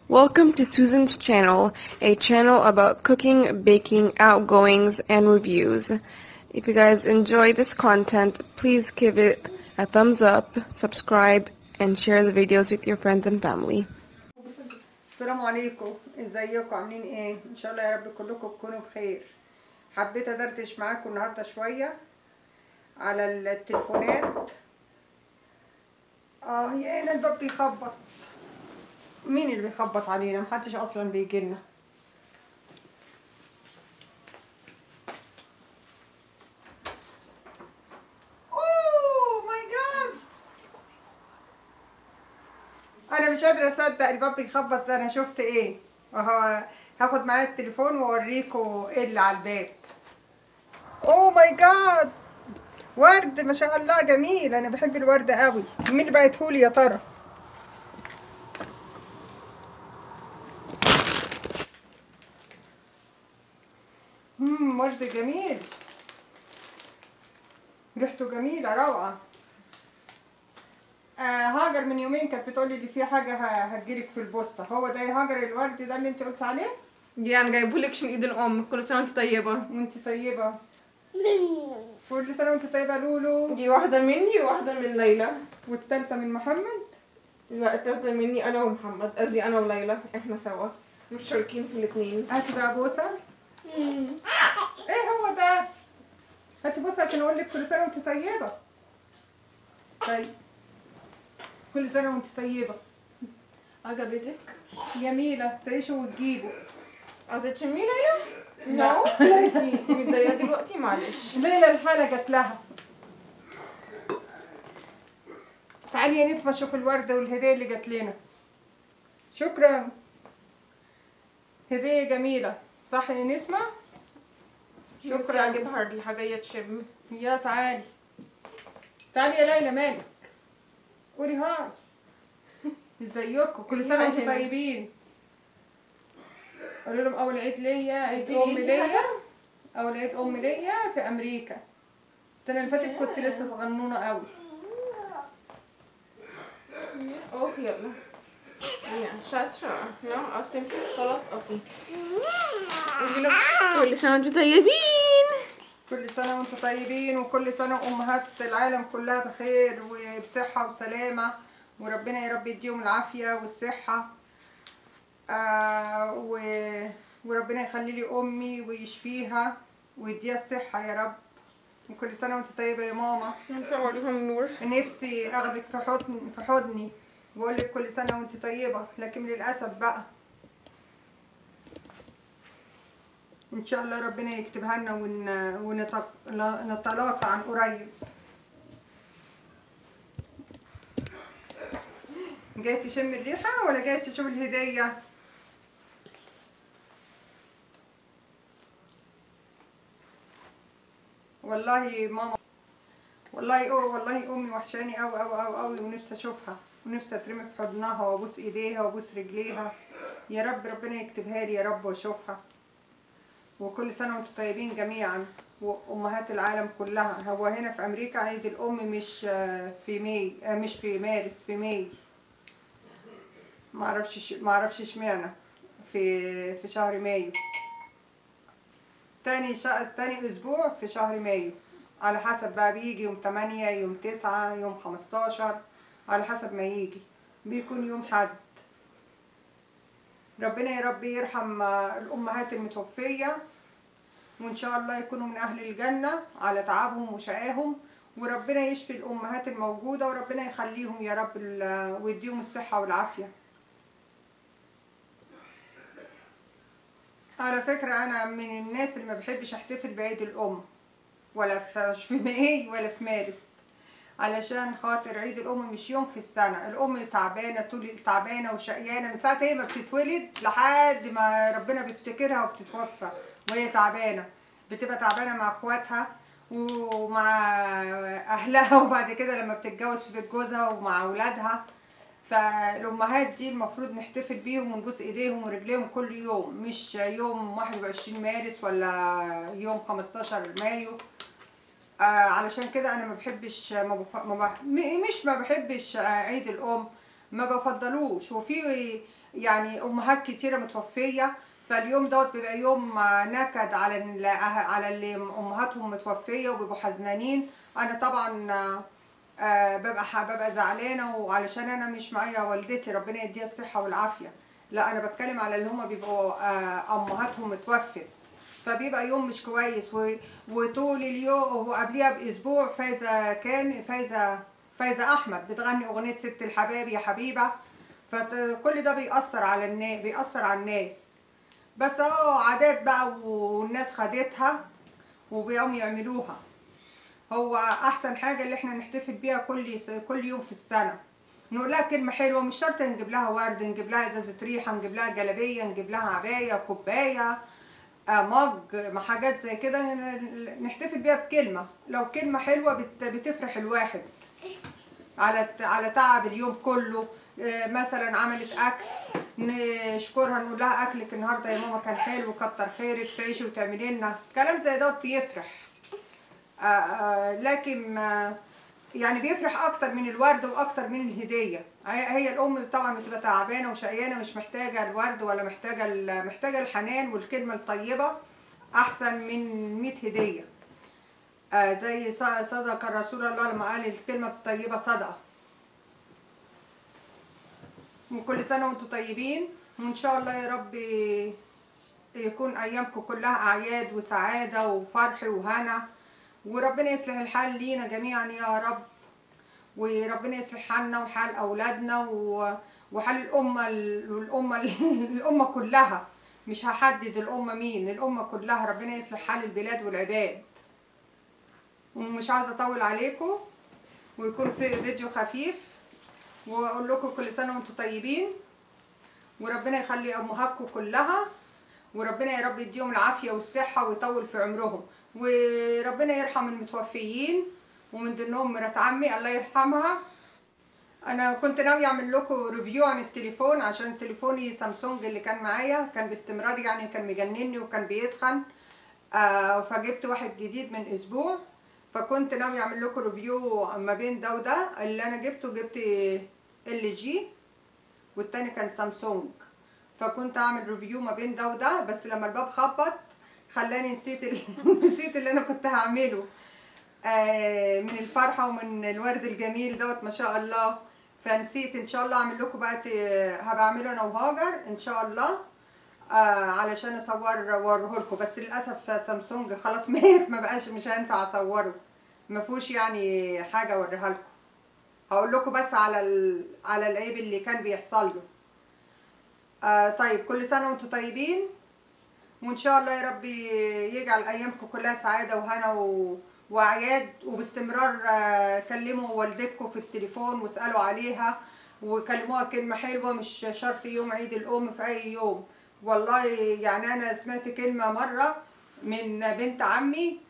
Welcome to Susan's channel, a channel about cooking, baking, outgoings, and reviews. If you guys enjoy this content, please give it a thumbs up, subscribe, and share the videos with your friends and family. السلام عليكم ازيكم عاملين ايه ان شاء الله يا رب كلكم تكونوا بخير حبيت ادردش معاكم النهارده شويه على التليفونات اه يا هنا الباب بيخبط مين اللي بيخبط علينا محدش اصلا بيجيلنا اوه ماي جاد انا مش قادره اصدق الباب بيخبط ده انا شفت ايه وهو هاخد معايا التليفون واوريكم ايه اللي على الباب اوه ماي جاد ورد ما شاء الله جميل انا بحب الورد قوي مين اللي بعتهولي يا ترى امم ورد جميل ريحته جميلة روعة آه هاجر من يومين كانت بتقولي دي في حاجة ه- هتجيلك في البوسطة هو ده يا هاجر الورد ده اللي انت قلت عليه دي انا جايبهولك عشان ايد الام كل سنه وانت طيبه وانت طيبة كل سنة وانت طيبة لولو دي واحده مني وواحده من ليلى والتالتة من محمد لا التالتة مني انا ومحمد قصدي انا وليلى احنا سوا مشتركين في الاثنين هاتي بقى بوسة ايه هو ده هاتي بوسة عشان اقول لك كل سنة وانت طيبة طيب كل سنة وانت طيبة عجبتك جميلة تعيشوا وتجيبوا عايزة تشمي ليلى؟ لا. انتي متضايقة دلوقتي معلش ليلى الحالة جات لها تعالي يا نسمة شوف الوردة والهدية اللي جات لنا شكرا هدية جميلة صح يا نسمة شكرا عجبها الريحة جاية تشم يا تعالي تعالي يا ليلى مالك قولي هاي ازيكم كل سنة وانتم هنا. طيبين قولوا لهم اول عيد ليا عيد اديني ام انتي ليا حاجة؟ اول عيد ام ليا في امريكا السنة اللي فاتت كنت لسه صغنونة قوي اوف يلا يا شاطرة لا عاوز تمشي خلاص اوكي قولي لهم كل سنة وانتم طيبين كل سنة وانتم طيبين وكل سنة أمهات العالم كلها بخير وبصحة وسلامة وربنا يا رب يديهم العافية والصحة آه و... وربنا يخلي لي أمي ويشفيها ويديها الصحة يا رب وكل سنة وانت طيبة يا ماما ينفع اوريهم النور نفسي اخدك في حضن في حضني واقول لك كل سنه وانت طيبه لكن للاسف بقى ان شاء الله ربنا يكتبها لنا ون... ونتق- نتلاقى عن قريب جاي تشم الريحه ولا جاي تشوف الهديه والله ماما والله أوه والله امي وحشاني قوي قوي قوي قوي ونفسي اشوفها ونفسي اترمي في حضنها وابوس ايديها وابوس رجليها يا رب ربنا يكتبها لي يا رب واشوفها وكل سنه وانتم طيبين جميعا وامهات العالم كلها هو هنا في امريكا عيد الام مش آه، في ماي آه، مش في مارس في ماي ما اعرفش ما اعرفش اشمعنى في في شهر مايو تاني شهر تاني اسبوع في شهر مايو على حسب بقى بيجي يوم 8 يوم 9 يوم 15 على حسب ما يجي بيكون يوم حد ربنا يا رب يرحم آه، الامهات المتوفيه وان شاء الله يكونوا من اهل الجنه على تعبهم وشقاهم وربنا يشفي الامهات الموجوده وربنا يخليهم يا رب ال- ويديهم الصحه والعافيه على فكرة أنا من الناس اللي ما بحبش أحتفل بعيد الأم ولا في مش في ماي ولا في مارس علشان خاطر عيد الأم مش يوم في السنة الأم تعبانة طول تعبانة وشقيانة من ساعة هي ما بتتولد لحد ما ربنا بيفتكرها وبتتوفى وهي تعبانة بتبقى تعبانة مع اخواتها ومع أهلها وبعد كده لما بتتجوز في بيت جوزها ومع أولادها فالامهات دي المفروض نحتفل بيهم ونبوس ايديهم ورجليهم كل يوم مش يوم 21 مارس ولا يوم 15 مايو آه علشان كده انا ما بحبش ما بف... ما بح... م- مش ما بحبش آه عيد الام ما بفضلوش وفي يعني امهات كتيره متوفيه فاليوم دوت بيبقى يوم آه، نكد على ال- على اللي امهاتهم متوفيه وبيبقوا حزنانين انا طبعا آه، آه ببقى ح- ببقى زعلانه وعلشان انا مش معايا والدتي ربنا يديها الصحه والعافيه لا انا بتكلم على اللي هم بيبقوا آه امهاتهم متوفت فبيبقى يوم مش كويس و... وطول اليوم وقبليها باسبوع فايزه كان فايزه فايزه احمد بتغني اغنيه ست الحباب يا حبيبه فكل ده بيأثر على الناس بيأثر على الناس بس اه عادات بقى والناس خدتها وبيقوموا يعملوها هو احسن حاجه اللي احنا نحتفل بيها كل كل يوم في السنه نقول لها كلمه حلوه مش شرط نجيب لها ورد نجيب لها ازازه ريحه نجيب لها جلابيه نجيب لها عبايه كوبايه آه، مج ما حاجات زي كده ن- نحتفل بيها بكلمه لو كلمه حلوه بت- بتفرح الواحد على على تعب اليوم كله آه، مثلا عملت اكل نشكرها نقول لها اكلك النهارده يا ماما كان حلو كتر خيرك تعيشي وتعملي لنا كلام زي دوت بيفرح آه، آه، لكن آه، يعني بيفرح اكتر من الورد واكتر من الهديه هي هي الام طبعا بتبقى تعبانه وشقيانه مش محتاجه الورد ولا محتاجه ال- محتاجه الحنان والكلمه الطيبه احسن من 100 هديه آه زي ص- صدق الرسول الله لما قال الكلمه الطيبه صدقه وكل سنه وانتم طيبين وان شاء الله يا رب يكون ايامكم كلها اعياد وسعاده وفرح وهنا وربنا يصلح الحال لينا جميعا يا رب وربنا يصلح حالنا وحال اولادنا و- وحال الامه ال- والامه الامه كلها مش هحدد الامه مين الامه كلها ربنا يصلح حال البلاد والعباد ومش عاوزه اطول عليكم ويكون في فيديو خفيف واقول لكم كل سنه وانتم طيبين وربنا يخلي امهاتكم كلها وربنا يا رب يديهم العافيه والصحه ويطول في عمرهم وربنا يرحم المتوفيين ومن ضمنهم مرات عمي الله يرحمها انا كنت ناوي اعمل لكم ريفيو عن التليفون عشان تليفوني سامسونج اللي كان معايا كان باستمرار يعني كان مجنني وكان بيسخن آه فجبت واحد جديد من اسبوع فكنت ناوي اعمل لكم ريفيو ما بين ده وده اللي انا جبته جبت ال جي والتاني كان سامسونج فكنت اعمل ريفيو ما بين ده وده بس لما الباب خبط خلاني نسيت ال... نسيت اللي انا كنت هعمله آه من الفرحه ومن الورد الجميل دوت ما شاء الله فنسيت ان شاء الله اعمل لكم بقى ت- هبقى اعمله انا وهاجر ان شاء الله آه علشان اصور واوريه لكم بس للاسف سامسونج خلاص مات ما بقاش مش هينفع اصوره ما فيهوش يعني حاجه اوريها لكم هقول لكم بس على ال... على العيب اللي كان بيحصل له آه طيب كل سنه وانتم طيبين وان شاء الله يا رب يجعل ايامكم كلها سعاده وهنا و... واعياد وباستمرار آه، كلموا والدتكم في التليفون واسالوا عليها وكلموها كلمه حلوه مش شرط يوم عيد الام في اي يوم والله يعني انا سمعت كلمه مره من بنت عمي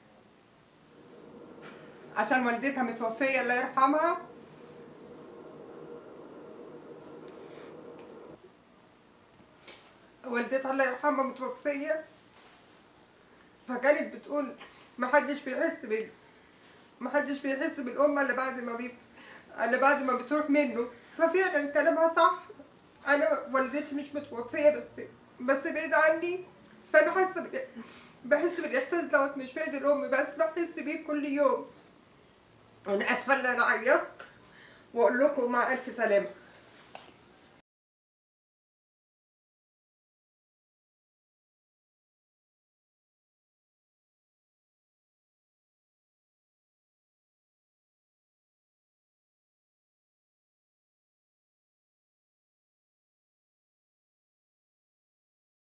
عشان والدتها متوفيه الله يرحمها والدتها الله يرحمها متوفيه فكانت بتقول محدش بيحس بال محدش بيحس بالأمة اللي بعد ما بي... اللي بعد ما بتروح منه ففعلا كلامها صح أنا والدتي مش متوفية بس بس بعيد عني فأنا حاسة بال... بحس بالإحساس دوت مش في ايد الأم بس بحس بيه كل يوم أنا آسفة إن أنا عيطت وأقول لكم مع ألف سلامة